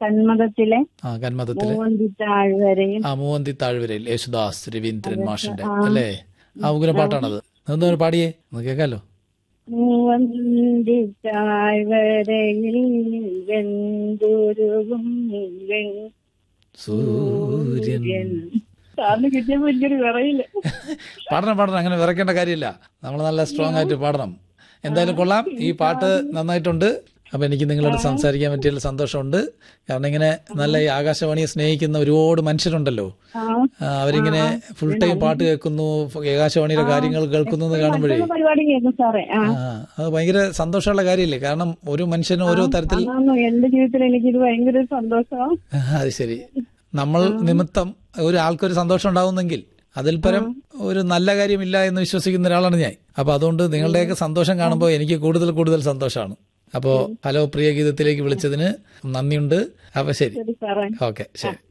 കന്മതത്തിലെ ആ കന്മതത്തിലെ മൂവന്തി താഴ്വരയിൽ ആ മൂവന്തി താഴ്വരയിൽ യേശുദാസ് രവീന്ദ്രൻ മാഷിന്റെ അല്ലേ ആ ഉഗ്ര പാട്ടാണത് എന്താ പാടിയേ ഒന്ന് കേൾക്കാലോ മൂവന്തി താഴ്വരയിൽ വെന്തുരുകും വെൺ സൂര്യൻ സാറിന് കിട്ടിയപ്പോ എനിക്കൊരു വിറയില്ല പാടണം പാടണം അങ്ങനെ വിറയ്ക്കേണ്ട കാര്യമില്ല നമ്മൾ നല്ല സ്ട്രോങ് ആയിട്ട് പാടണം എന്തായാലും കൊള്ളാം ഈ പാട്ട് നന്നായിട്ടുണ്ട് അപ്പൊ എനിക്ക് നിങ്ങളോട് സംസാരിക്കാൻ പറ്റിയതിൽ സന്തോഷമുണ്ട് കാരണം ഇങ്ങനെ നല്ല ഈ ആകാശവാണിയെ സ്നേഹിക്കുന്ന ഒരുപാട് മനുഷ്യരുണ്ടല്ലോ ആ ആ, അവരിങ്ങനെ ഫുൾ ടൈം പാട്ട് കേൾക്കുന്നു ആകാശവാണിയുടെ കാര്യങ്ങൾ കേൾക്കുന്നു എന്ന് കാണുമ്പോഴേ മറ്റുള്ള പരിപാടി കേൾക്കും സാറേ ആ ആ അത് ഭയങ്കര സന്തോഷമുള്ള കാര്യമില്ലേ കാരണം ഓരോ മനുഷ്യനും ഓരോ തരത്തിൽ അതാണ് എന്റെ ജീവിതത്തിൽ എനിക്കിത് ഭയങ്കര ഒരു സന്തോഷമാണ് ആ, അത് ശരി നമ്മൾ നിമിത്തം ഒരു ആൾക്കൊരു സന്തോഷം ഉണ്ടാവുന്നെങ്കിൽ അതിൽ പരം ഒരു നല്ല കാര്യമില്ല എന്ന് വിശ്വസിക്കുന്ന ഒരാളാണ് ഞാൻ അപ്പൊ അതുകൊണ്ട് നിങ്ങളുടെയൊക്കെ സന്തോഷം കാണുമ്പോൾ എനിക്ക് കൂടുതൽ കൂടുതൽ സന്തോഷമാണ് അപ്പോ ഹലോ പ്രിയ ഗീതത്തിലേക്ക് വിളിച്ചതിന് നന്ദിയുണ്ട് അപ്പൊ ശരി ശരി സാറേ ഓക്കെ ശരി